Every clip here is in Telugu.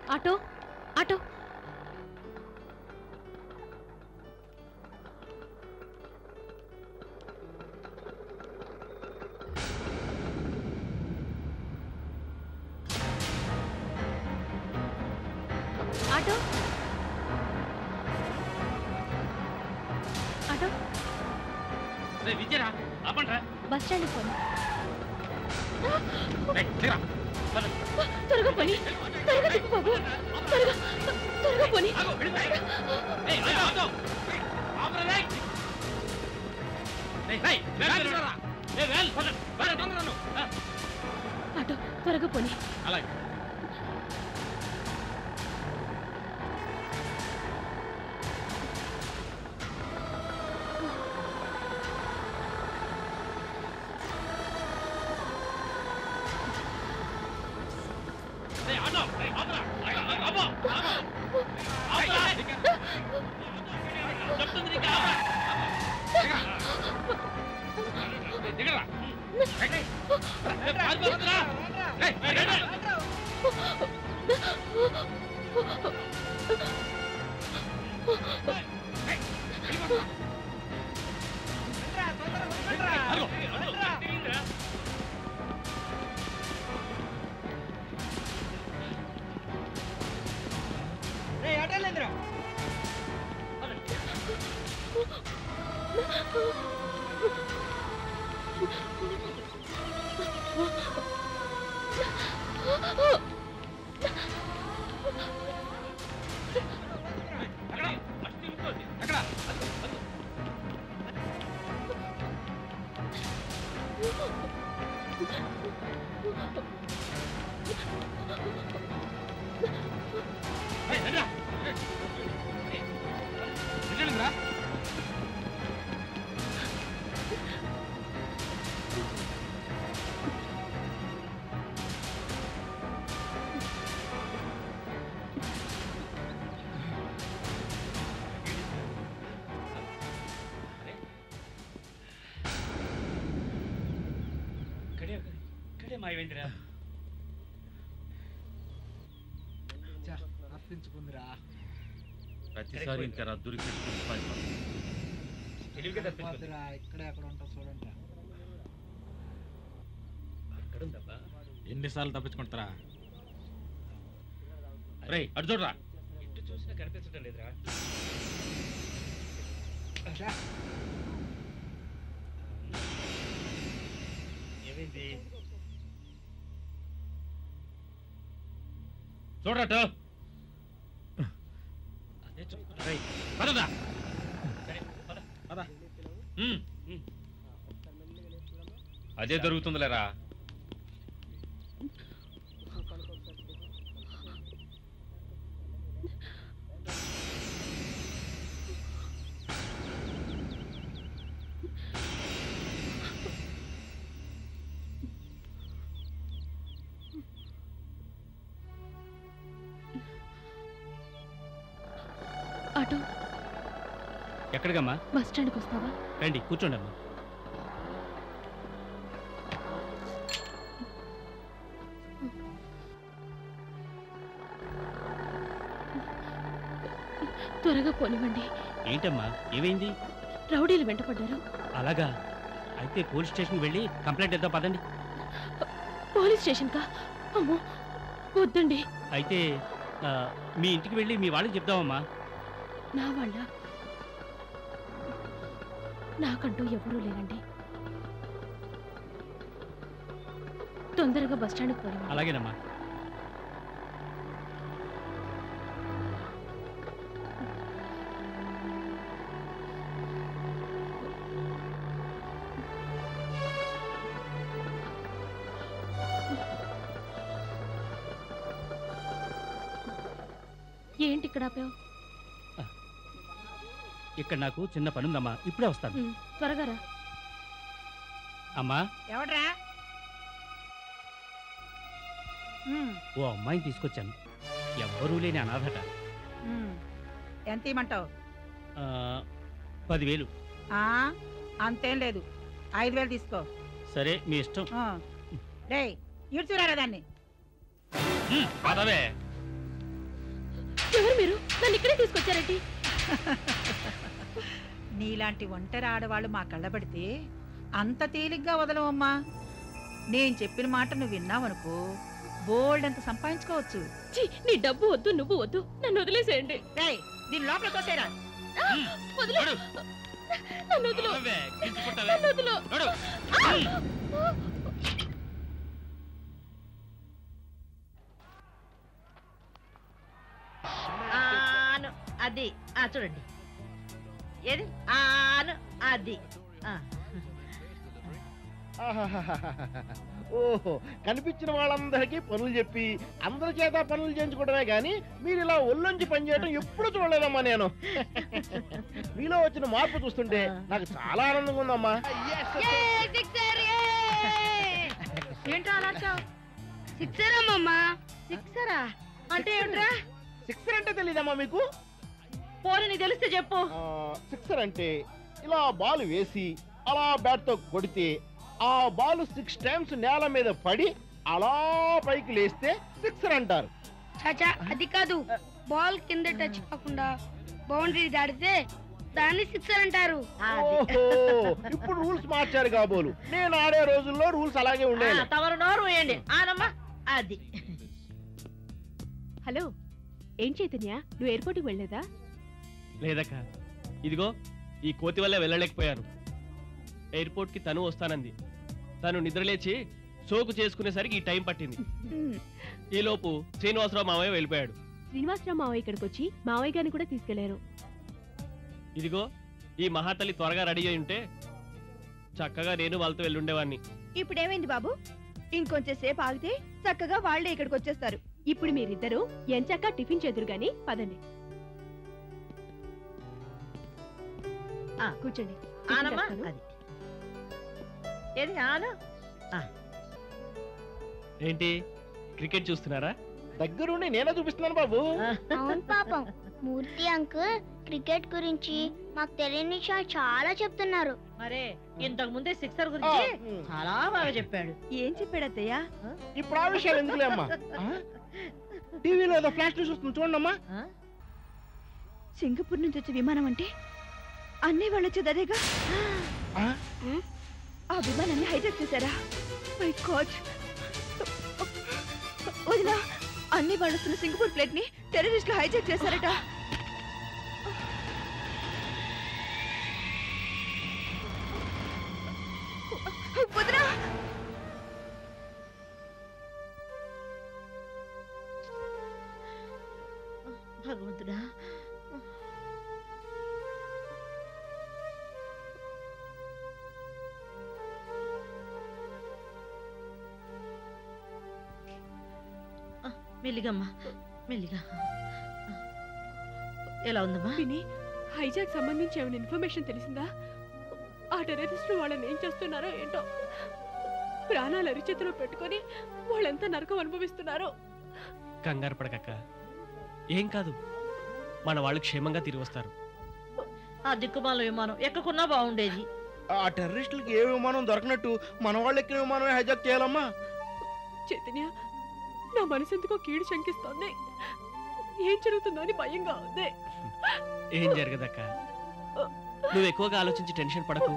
ఆటో ఆటో ఆటో ఆటో విద్యరా ఆపండ్రా బస్ స్టాండ్ పోను ఏయ్, దిగరా. పద. త్వరగా పోని త్వరగా దిగు బాబు త్వరగా త్వరగా పోని ఆగు, వెళ్ళిపోయి. ఏయ్, ఆగు, ఆగు. ఆపరా, రేయ్. ఏయ్, రేయ్, వేల్ తీసుకురా. ఏయ్, వేల్, పద. పద, తొందరగా నువ్వు. ఆ, ఆటో త్వరగా పోని అలాగే ఏయ్, ఆటో. ఏయ్, ఆపరా. ఆగు, ఆగు, ఆపు. ఆపు. ఆపరా. చెప్తుంది నీకు, ఆపరా. ఏయ్, దిగరా. ఏయ్, ఏయ్. ఏయ్, పారిపోవద్దురా. ఏయ్, ఏయ్, రండి. అదిగో, అదిగో. అక్కడ మట్టి ఉంటుంది. అక్కడ అదిగో, అదిగో. ఏయ్, రండిరా. ఏయ్, ఏయ్, రండిరా. ఇక్కడే ఇక్కడే మాయమైందిరా తప్పించుకుందిరా ప్రతిసారి ఇంకా దొరికి తెలివిగా తప్పించుకుంది పోతురా, ఇక్కడే అక్కడ ఉంటావు చూడండి ఎక్కడుందబ్బా ఎన్నిసార్లు తప్పించుకుంటారా రేయ్ అటు చూడరా ఇటు చూసినా కనిపించడం లేదురా ఏమైంది చూడరా అదే చెప్తున్నా రేయ్ పదరా సరే పద పద ఉమ్, ఉమ్. అదే జరుగుతుందిలేరా ఆటో ఎక్కడికమ్మా బస్ స్టాండ్కి వస్తావా రండి కూర్చోండి అమ్మా త్వరగా పోనివ్వండి ఏంటమ్మా ఏమైంది రౌడీలు వెంటపడ్డారు అలాగా అయితే పోలీస్ స్టేషన్కి వెళ్ళి కంప్లైంట్ ఇద్దాం పదండి పోలీస్ స్టేషన్కా అమ్మో వద్దండి అయితే ఆ, మీ ఇంటికి వెళ్ళి మీ వాళ్ళకి చెప్దామమ్మా నా వాళ్ళ నాకంటూ ఎవరూ లేరండి తొందరగా బస్ స్టాండ్కి పోనివ్వండి అలాగేనమ్మా ఏంటి ఇక్కడ ఆపావు ఇక్కడ నాకు చిన్న పని ఉందమ్మా ఇప్పుడే వస్తాను ఉమ్, త్వరగా రా అమ్మా ఎవడ్రా ఉమ్, ఓ అమ్మాయిని తీసుకొచ్చాను ఎవరూ లేని అనాథట ఉమ్. ఎంత ఇమ్మంటావు ఆ, పదివేలు ఆ, అంతేం లేదు ఐదు వేలు తీసుకో సరే మీ ఇష్టం డే ఇడ్చురారా దాన్ని ఉమ్, పదవే ఎవరు మీరు నన్ను ఇక్కడే తీసుకొచ్చారేంటి నీలాంటి ఒంటరి ఆడవాళ్ళు మా కళ్ళబడితే అంత తేలిగ్గా వదలవమ్మా నేను చెప్పిన మాట నువ్వు విన్నావనుకో బోల్డ్ అంత సంపాదించుకోవచ్చు ఛీ, నీ డబ్బు వద్దు నువ్వు వద్దు నన్ను వదిలేసేయండి రేయ్, దీని లోపల తోసేరా వదిలే నడు. నన్ను వదిలు నువ్వే, గింజుకుంటావే. నన్ను వదిలు నడు. ఆను అది ఆ చూడండి ఏది ఆను అది ఆ. ఆహాహాహాహా. ఓహో కనిపించిన వాళ్ళందరికీ పనులు చెప్పి అందరి చేత పనులు చేయించుకోవడమే కానీ మీరు ఇలా ఒళ్ళొంచి పనిచేయడం ఎప్పుడు చూడలేదమ్మా నేను మీలో వచ్చిన మార్పు చూస్తుంటే నాకు చాలా ఆనందంగా ఉందమ్మా ఏంటో అలా అరిచావ్? సిక్సరమ్మా సిక్సరా అంటే ఏమిట్రా సిక్సర్ అంటే తెలియదమ్మా మీకు పోనీ నీకు తెలిస్తే చెప్పు ఆ, సిక్సర్ అంటే ఇలా బాల్ వేసి అలా బ్యాట్ తో కొడితే ఆ బాల్ సిక్స్ టైమ్స్ నేల మీద పడి అలా పైకి లేస్తే సిక్సర్ అంటారు చాచా అది కాదు బాల్ కింద టచ్ కాకుండా బౌండరీ దాటితే దాన్ని సిక్సర్ అంటారు అది. ఓహో ఇప్పుడు రూల్స్ మార్చారు కాబోలు నేను ఆడే రోజుల్లో రూల్స్ అలాగే ఆ, ఉండేవి తమరు నోరు వేయండి ఆనమ్మా అది హలో ఏం చైతన్య నువ్వు ఎయిర్పోర్ట్కి వెళ్ళలేదా లేదక్క ఇదిగో ఈ కోతి వల్ల వెళ్ళలేకపోయాను ఎయిర్పోర్ట్కి తను వస్తానంది తను నిద్రలేచి సోకు చేసుకునేసరికి ఈ టైం పట్టింది ఈలోపు శ్రీనివాసరావు మామయ్య వెళ్ళిపోయాడు శ్రీనివాసరావు మావయ్య ఇక్కడికి వచ్చి మావయ్య గారిని కూడా తీసుకెళ్లారు ఇదిగో ఈ మహాతల్లి త్వరగా రెడీ అయి ఉంటే చక్కగా నేను వాళ్ళతో వెళ్ళుండేవాడిని ఇప్పుడేమైంది బాబు ఇంకొంచెం సేపు ఆగితే చక్కగా వాళ్ళే ఇక్కడికి వచ్చేస్తారు ఇప్పుడు మీరిద్దరూ ఎంచక్క టిఫిన్ చేదురు గాని పదండి ఆ. కూర్చోండి ఆనమ్మా టిఫిన్ తెస్తాను. అది ఏది ఆను ఏంటి క్రికెట్ చూస్తున్నారా దగ్గరుండి నేనే చూపిస్తున్నాను బాబు అవును పాపం మూర్తి అంకుల్ క్రికెట్ గురించి మాకు తెలియని విషయాలు చాలా చెప్తున్నారు మరే ఇంతకు ముందే సిక్సర్ గురించి ఉమ్. చాలా బాగా చెప్పాడు ఏం చెప్పాడత్తయ్యా ఇప్పుడు ఆ విషయాలు ఎందుకులే అమ్మా టీవీలో ఏదో ఫ్లాష్ న్యూస్ వస్తుంది చూడండి అమ్మా ఆ? సింగపూర్ నుంచి వచ్చే విమానం అంటే అన్నీ వాళ్ళు వచ్చేది అదేగా ఆ? ఆ విమానాన్ని హైజాక్ చేశారా మై గాడ్ వదినా అన్ని వాళ్ళు వస్తున్న సింగపూర్ ప్లేట్ ని టెర్రరిస్టులు హైజాక్ చేశారట వదినా భగవంతుడా ఆ, మెల్లిగమ్మా మెల్లిగా ఎలా ఉందమ్మా విని హైజాక్ సంబంధించి ఏమైనా ఇన్ఫర్మేషన్ తెలిసిందా ఆ టెర్రరిస్టులు వాళ్ళని ఏం చేస్తున్నారో ఏంటో ప్రాణాలు అరిచేతిలో పెట్టుకొని వాళ్ళెంత నరకం అనుభవిస్తున్నారో కంగారు పడకక్క ఏం కాదు మన వాళ్ళు క్షేమంగా తిరిగి వస్తారు ఆ దిక్కుమాల విమానం ఎక్కకున్నా బాగుండేది ఆ టెర్రరిస్టులకి ఏ విమానం దొరకనట్టు మన వాళ్ళు ఎక్కిన విమానం హైజాక్ చేయాలమ్మా చైతన్య నా మనసు ఎందుకో కీడు శంకిస్తోంది ఏం జరుగుతుందో అని భయంగా ఉంది ఏం జరగదక్క నువ్వు ఎక్కువగా ఆలోచించి టెన్షన్ పడకు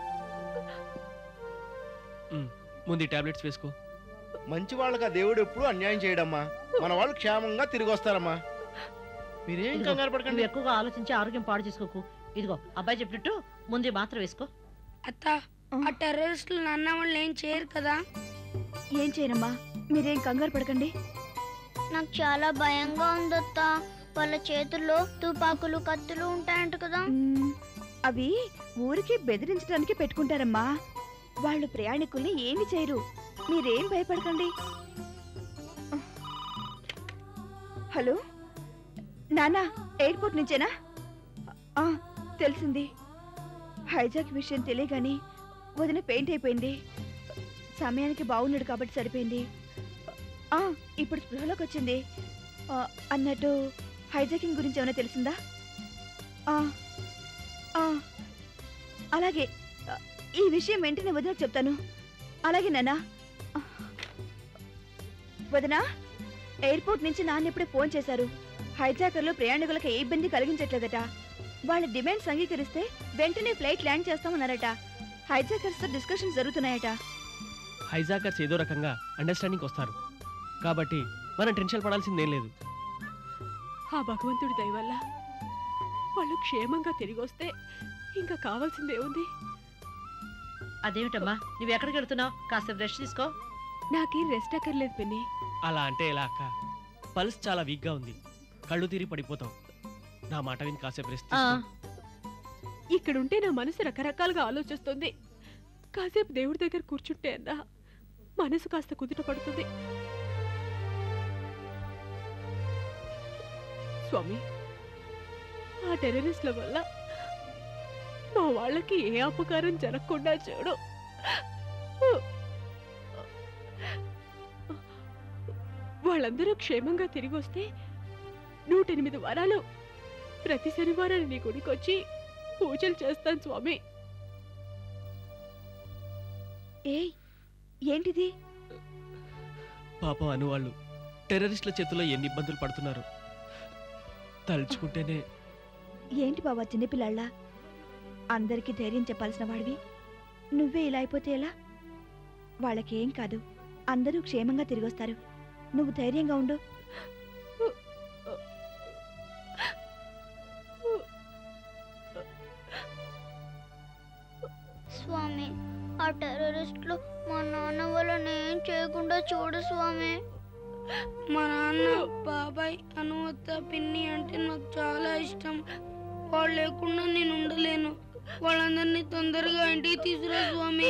ఉమ్, ముందు ఈ టాబ్లెట్స్ వేసుకో మంచి వాళ్ళకి ఆ దేవుడు ఎప్పుడు అన్యాయం చేయడమ్మా మన వాళ్ళు క్షేమంగా తిరిగి వస్తారమ్మా మీరేం ఇదిగో, కంగారు నువ్వు పడకండి ఎక్కువగా ఆలోచించి ఆరోగ్యం పాడు చేసుకోకు ఇదిగో అబ్బాయి చెప్పినట్టు ముందు ఈ మాత్రం వేసుకో అత్త ఆ టెర్రరిస్టులు నాన్న వాళ్ళు ఏం చేయరు కదా ఏం చేయనమ్మా మీరేం కంగారు పడకండి నాకు చాలా భయంగా ఉందత్తా వాళ్ళ చేతుల్లో తుపాకులు కత్తులు ఉంటాయంట కదా మ్మ్, అవి ఊరికి బెదిరించడానికి పెట్టుకుంటారమ్మా వాళ్ళు ప్రయాణికుల్ని ఏమి చేయరు మీరేం భయపడకండి హలో నానా ఎయిర్పోర్ట్ నుంచేనా ఆ, తెలిసింది హైజాక్ విషయం తెలియగాని వదిన పెయింట్ అయిపోయింది సమయానికి బాగున్నాడు కాబట్టి సరిపోయింది ఆ, ఇప్పుడు స్పృహలోకి వచ్చింది ఆ, అన్నట్టు హైజాకింగ్ గురించి ఏమైనా తెలిసిందా ఆ, ఆ, అలాగే ఆ, ఈ విషయం వెంటనే వదినకు చెప్తాను అలాగే నాన్న వదినా ఎయిర్పోర్ట్ నుంచి నాన్న ఇప్పుడే ఫోన్ చేశారు హైజాకర్లు ప్రయాణికులకు ఏ ఇబ్బంది కలిగించట్లేదట వాళ్ళ డిమాండ్స్ అంగీకరిస్తే వెంటనే ఫ్లైట్ ల్యాండ్ చేస్తామన్నారట హైజాకర్స్ తో డిస్కషన్ జరుగుతున్నాయట హైజాకర్స్ ఏదో రకంగా అండర్స్టాండింగ్ వస్తారు కాబట్టి మనం టెన్షన్ పడాల్సిందేం లేదు ఆ భగవంతుడి దయ వల్ల వాళ్ళు క్షేమంగా తిరిగి వస్తే ఇంకా కావాల్సిందేముంది అదేమిటమ్మా నువ్వు ఎక్కడికి వెళ్తున్నావు కాసేపు రెస్ట్ తీసుకో నాకేం రెస్ట్ అక్కర్లేదు పిన్ని అలా అంటే ఎలా అక్క పల్స్ చాలా వీక్గా ఉంది కళ్ళు తీరి పడిపోతాం నా మాట విని కాసేపు రెస్ట్ ఆ, ఇక్కడుంటే నా మనసు రకరకాలుగా ఆలోచిస్తుంది కాసేపు దేవుడి దగ్గర కూర్చుంటే అన్నా మనసు కాస్త కుదుట పడుతుంది స్వామి ఆ టెర్రరిస్ట్ల వల్ల మా వాళ్ళకి ఏ అపకారం జరగకుండా చూడు వాళ్ళందరూ క్షేమంగా తిరిగి వస్తే నూటెనిమిది వారాలు ప్రతి శనివారం నీ గుడికి వచ్చి పూజలు చేస్తాను స్వామి ఏయ్ ఏంటిది పాపం అనువాళ్ళు టెర్రరిస్టుల చేతిలో ఎన్ని ఇబ్బందులు పడుతున్నారు తలుచుకుంటేనే ఏంటి బాబా చిన్నపిల్లాళ్ళ అందరికీ ధైర్యం చెప్పాల్సిన వాడివి నువ్వే ఇలా అయిపోతే ఎలా వాళ్ళకేం కాదు అందరూ క్షేమంగా తిరిగొస్తారు నువ్వు ధైర్యంగా ఉండు స్వామి ఆ టెర్రరిస్టులు మా నాన్న వాళ్ళని ఏం చేయకుండా చూడు స్వామి మా నాన్న బాబాయ్ అనువత్త పిన్ని అంటే నాకు చాలా ఇష్టం వాళ్ళు లేకుండా నేను ఉండలేను వాళ్ళందరినీ తొందరగా ఇంటికి తీసుకురా స్వామి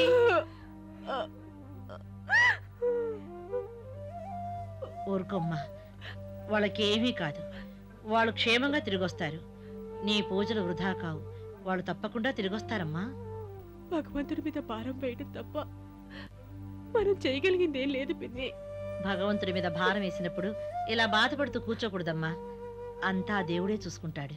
ఊరుకోమ్మా వాళ్ళకేమీ కాదు వాళ్ళు క్షేమంగా తిరిగొస్తారు నీ పూజలు వృధా కావు వాళ్ళు తప్పకుండా తిరిగొస్తారమ్మా భగవంతుడి మీద భారం వేయడం తప్ప మనం చేయగలిగింది ఏం లేదు పిన్ని భగవంతుడి మీద భారం వేసినప్పుడు ఇలా బాధపడుతూ కూర్చోకూడదమ్మా అంతా ఆ దేవుడే చూసుకుంటాడు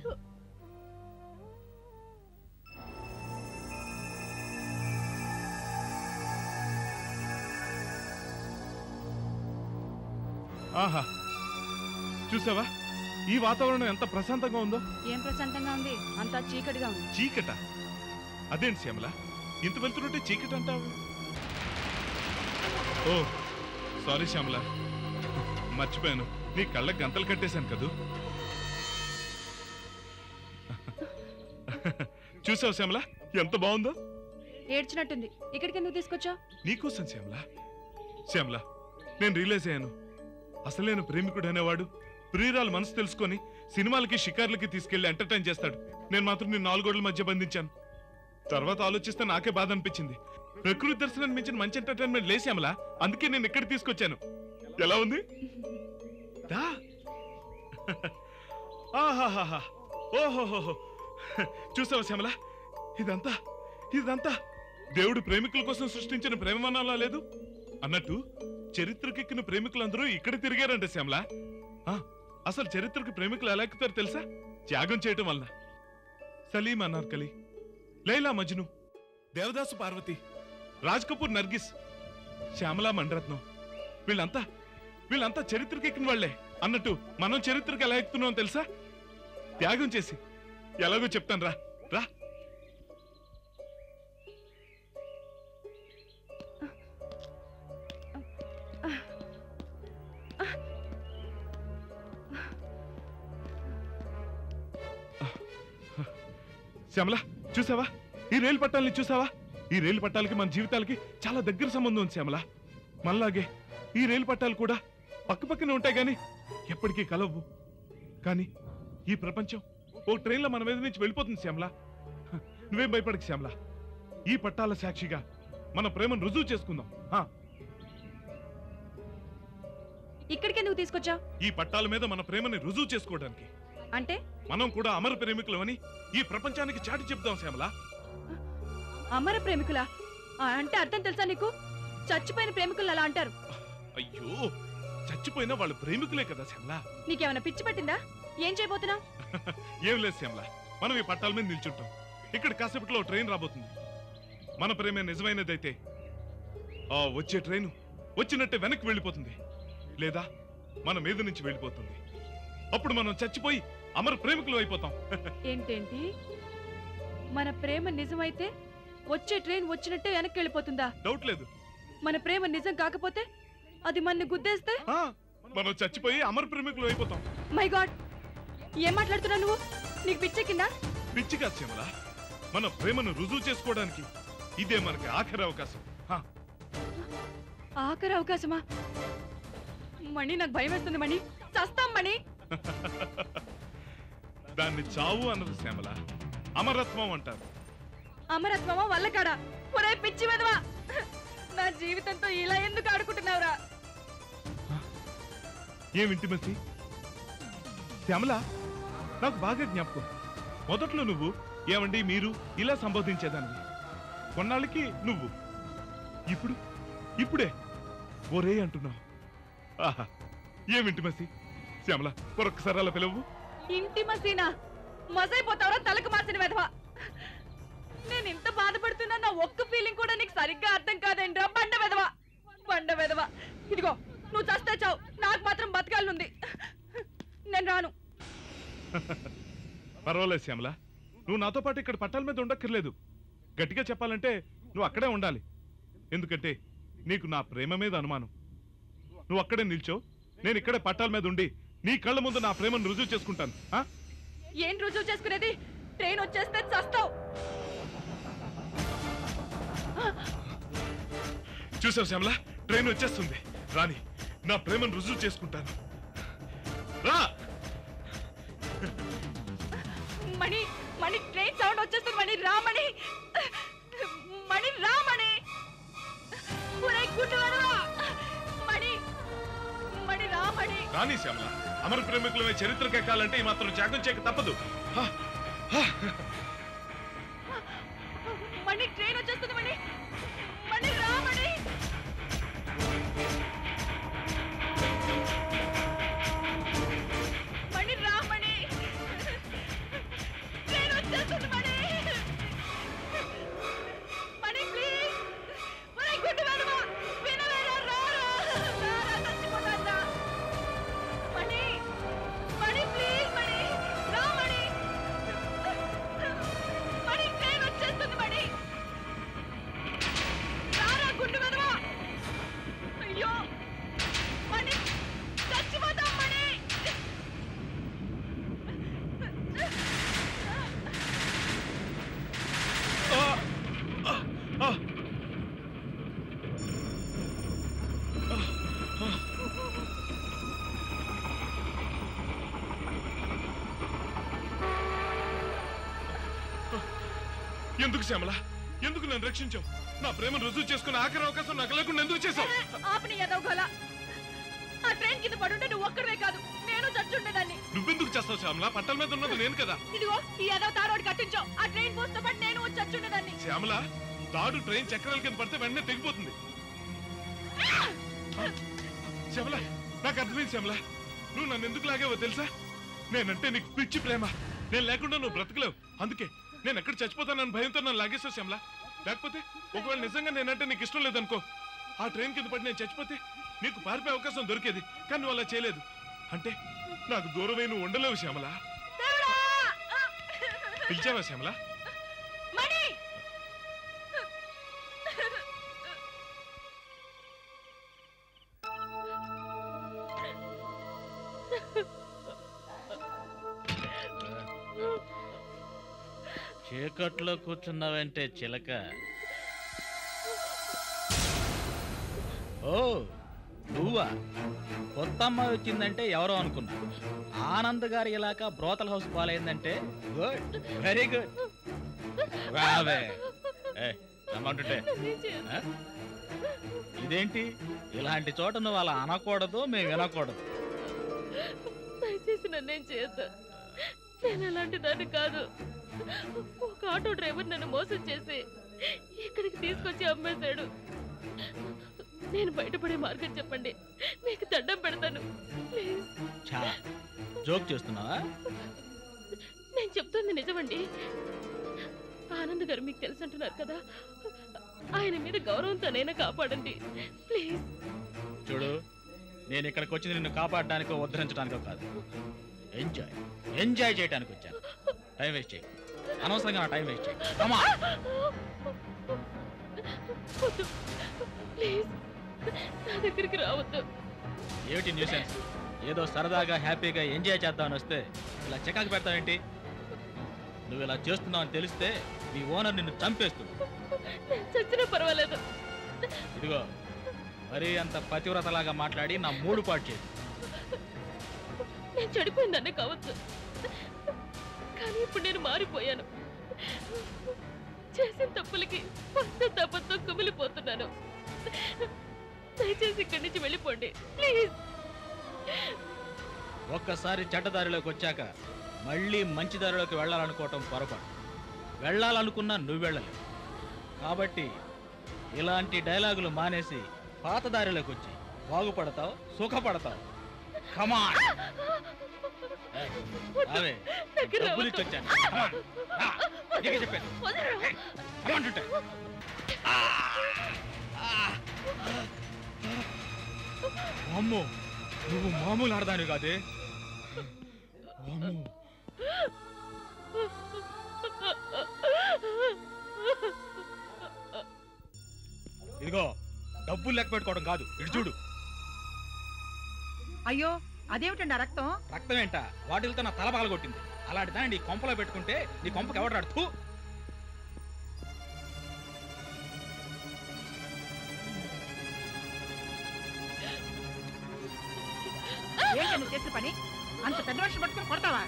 ఆహా చూసావా ఈ వాతావరణం ఎంత ప్రశాంతంగా ఉందో ఏం ప్రశాంతంగా ఉంది అంతా చీకటిగా ఉంది చీకట అదేంటి శ్యామల ఇంత వెళ్తుంటే చీకట అంటావు ఓ సారీ శ్యామల మర్చిపోయాను నీ కళ్ళకి గంతలు కట్టేశాను కదూ చూసావు శ్యామల ఎంత బాగుందో ఏడ్చినట్టుంది ఇక్కడికి ఎందుకు తీసుకొచ్చా నీకోసం శ్యామల శ్యామల నేను రియలైజ్ అయ్యాను అసలు నేను ప్రేమికుడు అనేవాడు ప్రియురాలు మనసు తెలుసుకొని సినిమాలకి షికార్లకి తీసుకెళ్లి ఎంటర్టైన్ చేస్తాడు నేను మాత్రం నేను నాలుగోడ్ల మధ్య బంధించాను తర్వాత ఆలోచిస్తే నాకే బాధ అనిపించింది ప్రకృతి దర్శనం మించిన మంచి ఎంటర్టైన్మెంట్ లేసామలా అందుకే నేను ఇక్కడ తీసుకొచ్చాను ఎలా ఉంది దా ఆహాహాహా ఓహోహోహో చూసావా శ్యామల ఇదంతా ఇదంతా దేవుడు ప్రేమికుల కోసం సృష్టించిన ప్రేమవనంలా లేదు అన్నట్టు చరిత్రకెక్కిన ప్రేమికులందరూ ఇక్కడ తిరిగారంట శ్యామల ఆ, అసలు చరిత్రకు ప్రేమికులు ఎలా ఎక్కుతారు తెలుసా త్యాగం చేయటం వల్ల సలీం అనార్కలి లైలా మజ్ను దేవదాసు పార్వతి రాజ్ కపూర్ నర్గిస్ శ్యామలా మండరత్నం వీళ్ళంతా వీళ్ళంతా చరిత్రకెక్కిన వాళ్లే అన్నట్టు మనం చరిత్రకు ఎలా ఎక్కుతున్నాం తెలుసా త్యాగం చేసి ఎలాగో చెప్తాను రా రా శ్యామల చూసావా ఈ రైలు పట్టాలని చూసావా ఈ రైలు పట్టాలకి మన జీవితాలకి చాలా దగ్గర సంబంధం ఉంది శ్యామల మనలాగే ఈ రైలు పట్టాలు కూడా పక్క పక్కనే ఉంటాయి కానీ ఎప్పటికీ కలవు కానీ ఈ ప్రపంచం ఓ ట్రైన్లో మన మీద నుంచి వెళ్ళిపోతుంది శ్యామల హ, నువ్వేం భయపడకు శ్యామల ఈ పట్టాల సాక్షిగా మన ప్రేమను రుజువు చేసుకుందాం ఆ, ఇక్కడికి ఎందుకు తీసుకొచ్చా ఈ పట్టాల మీద మన ప్రేమని రుజువు చేసుకోవడానికి అంటే మనం కూడా అమర ప్రేమికులమని ఈ ప్రపంచానికి చాటి చెప్దాం శ్యామల అమర ప్రేమికులా ఆ, అంటే అర్థం తెలుసా నీకు చచ్చిపోయిన ప్రేమికులు అలా అంటారు అయ్యో చచ్చిపోయినా వాళ్ళు ప్రేమికులే కదా శ్యామల నీకేమైనా పిచ్చి పట్టిందా ఏం చేయబోతున్నావు ఏం లేదు శ్యామల మనం ఈ పట్టాల మీద నిల్చుంటాం ఇక్కడ కాసేపట్లో ఓ ట్రైన్ రాబోతుంది మన ప్రేమే నిజమైనదైతే ఆ వచ్చే ట్రైన్ వచ్చినట్టే వెనక్కి వెళ్ళిపోతుంది లేదా మన మీద నుంచి వెళ్ళిపోతుంది అప్పుడు మనం చచ్చిపోయి అమర ప్రేమికులు అయిపోతాం ఏంటేంటి మన ప్రేమ నిజమైతే వచ్చే ట్రైన్ వచ్చినట్టే వెనక్కి వెళ్ళిపోతుందా డౌట్ లేదు మన ప్రేమ నిజం కాకపోతే అది మన గుద్దేస్తే ఆ, మనం చచ్చిపోయి అమర ప్రేమికులు అయిపోతాం మై గాడ్ ఏం మాట్లాడుతున్నావు నువ్వు నీకు పిచ్చెక్కిందా పిచ్చి కాదు శ్యామల మన ప్రేమను రుజువు చేసుకోవడానికి ఇదే మనకి ఆఖరి అవకాశం హా, ఆఖరి అవకాశమా మణి నాకు భయం వేస్తుంది మణి చస్తాం మణి దాన్ని చావు అన్నది శ్యామల అమరత్వం అంటారు అమరత్వమా వల్ల కాడా ఒరే పిచ్చి వెదవా నా జీవితంతో ఇలా ఎందుకు ఆడుకుంటున్నావురా ఏమింటి మసి శ్యామల నాకు బాగా జ్ఞాపకం మొదట్లో నువ్వు ఏమండి మీరు ఇలా సంబోధించేదానివి కొన్నాళ్ళకి నువ్వు ఇప్పుడు ఇప్పుడే ఒరే అంటున్నావు ఆహా ఏమింటి మసి శ్యామల మరొక్కసారి అలా పిలవు ఇంటి మసీనా మసైపోతావురా తలకు మార్చిన వెధవా నేను ఇంత బాధపడుతున్నా నా ఒక్క ఫీలింగ్ కూడా నీకు సరిగ్గా అర్థం కాదేంట్రా బండ వెధవా బండ వెధవా ఇదిగో నువ్వు చస్తే చావు నాకు మాత్రం బతకాలనుంది నేను రాను పర్వాలేదు శ్యామల నువ్వు నాతో పాటు ఇక్కడ పట్టాల మీద ఉండక్కర్లేదు గట్టిగా చెప్పాలంటే నువ్వు అక్కడే ఉండాలి ఎందుకంటే నీకు నా ప్రేమ మీద అనుమానం నువ్వు అక్కడే నిల్చో నేను ఇక్కడే పట్టాల మీద ఉండి నీ కళ్ళ ముందు నా ప్రేమను రుజువు చేసుకుంటాను ఆ? ఏం రుజువు చేసుకునేది ట్రైన్ వచ్చేస్తే చస్తావు చూసావు శ్యామల ట్రైన్ వచ్చేస్తుంది రాని నా ప్రేమను రుజువు చేసుకుంటాను రా మణి మణి ట్రైన్ సౌండ్ వచ్చేస్తుంది మణి రామణి మణి రామణి ఒరే గుడ్డు వెధవా! మణి మణి రామణి రాని శ్యామల అమర ప్రేమికులమే చరిత్రకి ఎక్కాలంటే ఈ మాత్రం త్యాగం చేయక తప్పదు హా, హా. మణి ట్రైన్ వచ్చేస్తుంది మణి మణి రామణి మణి రామణి ట్రైన్ వచ్చేస్తుంది మణి మణి ప్లీజ్ ఒరే గుడ్డు వెధవా! వినవేరా, రారా! రారా, చచ్చిపోతానురా! మణి మణి ప్లీజ్ మణి రా మణి మణి ట్రైన్ వచ్చేస్తుంది మణి రారా గుండు వెదవా అయ్యో మణి చచ్చిపోతాం మణి ఆ. ఎందుకు శ్యామల ఎందుకు నన్ను రక్షించావు నా ప్రేమను రుజువు చేసుకుని ఆఖరి అవకాశం నాకు లేకుండా ఎందుకు చేశావు ఆపని ఎదవ గోల ఆ ట్రైన్ కింద పడుంటే నువ్వు ఒక్కడవే కాదు నేను చచ్చుండేదాన్ని నువ్వెందుకు చేస్తావు శ్యామల పట్టల మీద ఉన్నది నేను కదా ఇదిగో ఈ ఎదవ తారోడు కట్టించావు ఆ ట్రైన్ పోస్తో పాటు నేను వచ్చి చచ్చుండేదాన్ని శ్యామల తాడు ట్రైన్ చక్రాల కింద పడితే వెంటనే తెగిపోతుంది శ్యామల నాకు అర్థమైంది శ్యామల నువ్వు నన్ను ఎందుకు లాగావో తెలుసా నేనంటే నీకు పిచ్చి ప్రేమ నేను లేకుండా నువ్వు బ్రతకలేవు అందుకే నేను ఎక్కడ చచ్చిపోతానని భయంతో నన్ను లాగేస్తావు శ్యామల లేకపోతే ఒకవేళ నిజంగా నేనంటే నీకు ఇష్టం లేదనుకో ఆ ట్రైన్ కింద పడి నేను చచ్చిపోతే నీకు పారిపోయే అవకాశం దొరికేది కానీ నువ్వు అలా చేయలేదు అంటే నాకు దూరమై నువ్వు ఉండలేవు శ్యామల పిలిచావా శ్యామల మణి చీకట్లో కూర్చున్నావంటే చిలక ఓ నువ్వా కొత్త అమ్మాయి వచ్చిందంటే ఎవరో అనుకున్నా ఆనంద్ గారి ఇలాకా బ్రోతల్ హౌస్ పాలైందంటే గుడ్ వెరీ గుడ్ రావే ఏ, రమ్మంటుంటే ఆ? ఇదేంటి ఇలాంటి చోట నువ్వు అలా అనకూడదు మేము వినకూడదు దయచేసి నన్నేం చేయొద్దు నేను అలాంటి దాన్ని కాదు ఒక ఆటో డ్రైవర్ నన్ను మోసం చేసి ఇక్కడికి తీసుకొచ్చి అమ్మేశాడు నేను బయటపడే మార్గం చెప్పండి మీకు దండం పెడతాను ప్లీజ్ చా జోక్ చేస్తున్నావా నేను చెప్తుంది నిజమండి ఆనంద్ గారు మీకు తెలుసు అంటున్నారు కదా ఆయన మీద గౌరవంతోనైనా కాపాడండి ప్లీజ్ చూడు నేను ఇక్కడికి వచ్చింది నిన్ను కాపాడడానికో ఉద్ధరించడానికో కాదు ఎంజాయ్ ఎంజాయ్ చేయడానికి వచ్చాను టైం వేస్ట్ చేయి అనవసరంగా నా టైం వేస్ట్ చేయి కమా వద్దు ప్లీజ్ నా దగ్గరికి రావద్దు ఏమిటి న్యూసెన్స్ ఏదో సరదాగా హ్యాపీగా ఎంజాయ్ చేద్దామని వస్తే ఇలా చికాకు పెడతావేంటి నువ్వు ఇలా చేస్తున్నావు అని తెలిస్తే నీ ఓనర్ నిన్ను చంపేస్తుంది నేను చచ్చినా పర్వాలేదు ఇదిగో మరీ అంత పతివ్రతలాగా మాట్లాడి నా మూడు పాటు చేయి నేను చెడిపోయిందన్నే కావచ్చు కానీ ఇప్పుడు నేను మారిపోయాను చేసిన తప్పులకి వంద తప్పతో కుమిలిపోతున్నాను దయచేసి ఇక్కడి నుంచి వెళ్ళిపోండి ప్లీజ్ ఒక్కసారి చెడ్డదారిలోకి వచ్చాక మళ్ళీ మంచి దారిలోకి వెళ్ళాలనుకోవటం పొరపాటు వెళ్ళాలనుకున్నా నువ్వు వెళ్ళలేవు కాబట్టి ఇలాంటి డైలాగులు మానేసి పాత దారిలోకి వచ్చి బాగుపడతావు సుఖపడతావు కమాన్ అవే దగ్గర డబ్బులు ఇచ్చి వచ్చాను Come on. రా. నీకే చెప్పాను Come on, టుంటే. అమ్మో నువ్వు మామూలు ఆడదాని కాదే అమ్మో ఇదిగో డబ్బులు లెక్క పెట్టుకోవడం కాదు ఇటు చూడు అయ్యో అదేమిటండి ఆ రక్తం రక్తం ఏంట వాటిలతో నా తల పగలగొట్టింది అలాంటి దాన్ని నీ కొంపలో పెట్టుకుంటే నీ కొంపకి ఎవడాడు తూ ఏంటి నువ్వు చేసిన పని అంత పెద్ద మనిషి పట్టుకుని కొడతావా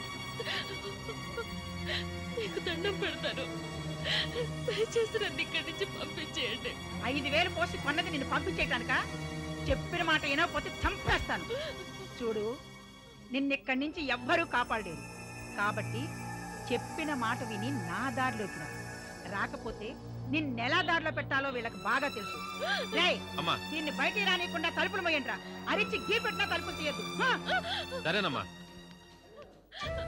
నీకు దండం పెడతాను దయచేసి నన్ను ఇక్కడి నుంచి పంపించేయండి ఐదు వేలు పోసి కొన్నది నిన్ను పంపించేయటానిక చెప్పిన మాట వినకపోతే చంపేస్తాను చూడు నిన్నెక్కడి నుంచి ఎవ్వరూ కాపాడలేరు కాబట్టి చెప్పిన మాట విని నా దారిలోకి రా రాకపోతే నిన్నెలా దారిలో పెట్టాలో వీళ్ళకి బాగా తెలుసు రేయ్, అమ్మా దీన్ని బయటికి రానియకుండా తలుపులు మొయ్యండి రా అరిచి గీ పెట్టినా తలుపులు తీయద్దు సరేనమ్మా